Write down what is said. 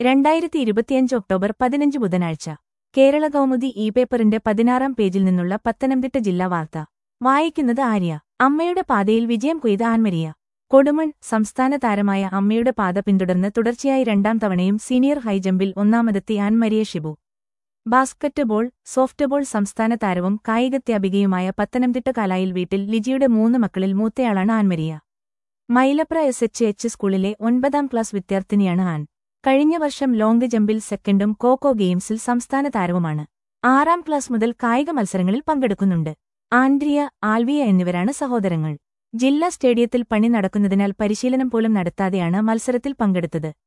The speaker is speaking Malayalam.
രണ്ടായിരത്തി ഇരുപത്തിയഞ്ച് ഒക്ടോബർ പതിനഞ്ച് ബുധനാഴ്ച കേരള കൗമുദി ഇ പേപ്പറിന്റെ പതിനാറാം പേജിൽ നിന്നുള്ള പത്തനംതിട്ട ജില്ലാ വാർത്ത വായിക്കുന്നത് ആര്യ അമ്മയുടെ പാതയിൽ വിജയം കൊയ്ത ആൻമരിയ കൊടുമൺ സംസ്ഥാന താരമായ അമ്മയുടെ പാത പിന്തുടർന്ന് തുടർച്ചയായി രണ്ടാം തവണയും സീനിയർ ഹൈജമ്പിൽ ഒന്നാമതെത്തി ആൻമരിയ ഷിബു ബാസ്ക്കറ്റ്ബോൾ സോഫ്റ്റ്ബോൾ സംസ്ഥാന താരവും കായികത്യാപികയുമായ പത്തനംതിട്ട കാലായിൽ വീട്ടിൽ ലിജിയുടെ മൂന്ന് മക്കളിൽ മൂത്തയാളാണ് Ann Maria Mylapra S H H സ്കൂളിലെ ഒൻപതാം ക്ലാസ് വിദ്യാർത്ഥിനിയാണ് ആൻ കഴിഞ്ഞ വർഷം ലോങ് ജമ്പിൽ സെക്കൻഡും കോക്കോ ഗെയിംസിൽ സംസ്ഥാന താരവുമാണ് ആറാം ക്ലാസ് മുതൽ കായിക മത്സരങ്ങളിൽ പങ്കെടുക്കുന്നുണ്ട് ആൻഡ്രിയ ആൽവിയ എന്നിവരാണ് സഹോദരങ്ങൾ ജില്ലാ സ്റ്റേഡിയത്തിൽ പണി നടക്കുന്നതിനാൽ പരിശീലനം പോലും നടത്താതെയാണ് മത്സരത്തിൽ പങ്കെടുത്തത്